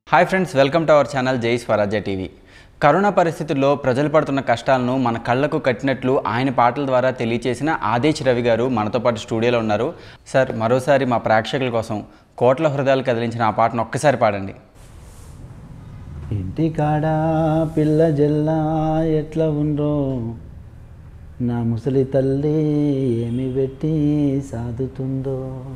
Hi friends welcome to our channel Jai Swarajya TV corona పరిస్థితుల్లో ప్రజలు పడుతున్న కష్టాలను మన కళ్ళకు కట్టినట్లు ఆయన పాటల ద్వారా తెలియచేసిన ఆదేశ్ రవి గారు మనతో పాటు స్టూడియోలో ఉన్నారు సార్ మరోసారి మా ప్రేక్షకుల కోసం కోట్ల హృదయాలు కదిలించిన ఆ పాటను ఒక్కసారి పాడండి ఇంటి కాడ పిల్ల జల్ల ఎట్లా ఉండ్రో నా ముసలి తల్లి ఏమి పెట్టి సాదుతుందో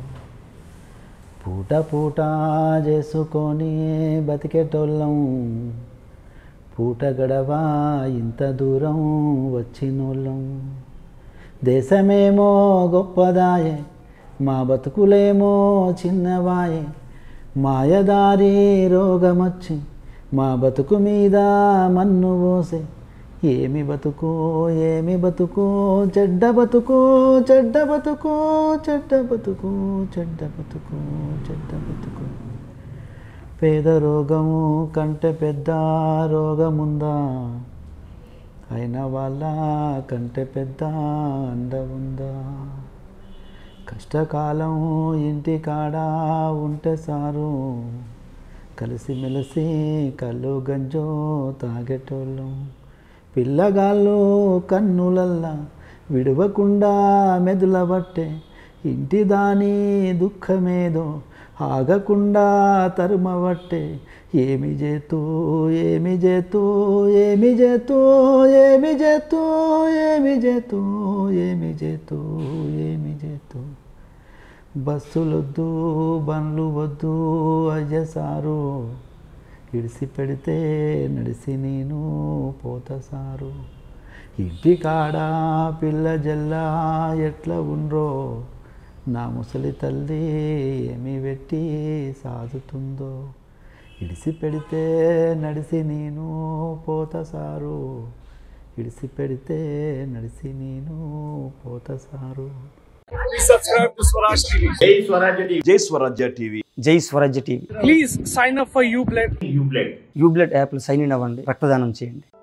పూట పూట చేసుకొని బతికేటోళ్ళం పూట గడవా ఇంత దూరం వచ్చినోళ్ళం దేశమేమో గొప్పదాయే మా బతుకులేమో చిన్నవాయే మాయదారి రోగమొచ్చి మా బతుకు మీద మన్ను పోసే ఏమి బతుకో ఏమి బతుకో చెడ్డ బతుకో చెడ్డ బతుకో చెడ్డ బతుకో చెడ్డ బతుకో చెడ్డ బతుకో పేద రోగము కంటే పెద్ద రోగముందా అయిన వాళ్ళ కంటే పెద్ద అండ ఉందా కష్టకాలం ఇంటి కాడ ఉంటే సారు కలిసిమెలిసి కళ్ళు గంజో తాగేటోళ్ళం పిల్లగాళ్ళు కన్నులల్లా విడవకుండా మెదులబట్టే ఇంటి దాని దుఃఖమేదో ఆగకుండా తరుమబట్టే ఏమి చేతూ ఏమి చేతూ ఏమి చేతూ ఏమి చేతూ ఏమి చేతూ ఏమి చేతూ ఏమి చేతూ బస్సులొద్దు బండ్లు వద్దు అయ్య సారు ఇడిసి పెడితే నడిసి నేను పోత సారు ఇంటి కాడ పిల్ల జల్ల ఎట్లా ఉండ్రో నా ముసలి తల్లి ఏమి పెట్టి సాదుతుందో ఇడిసి పెడితే నడిసి నేను పోత సారు ఇడిసి పెడితే నడిసి నేను పోత sir Please subscribe to Swaraj TV. జై Swarajya TV Jai Swarajya TV Please sign up for Ublend. యూబ్లెట్ యాప్లో సైన్ ఇన్ అవ్వండి రక్తదానం చేయండి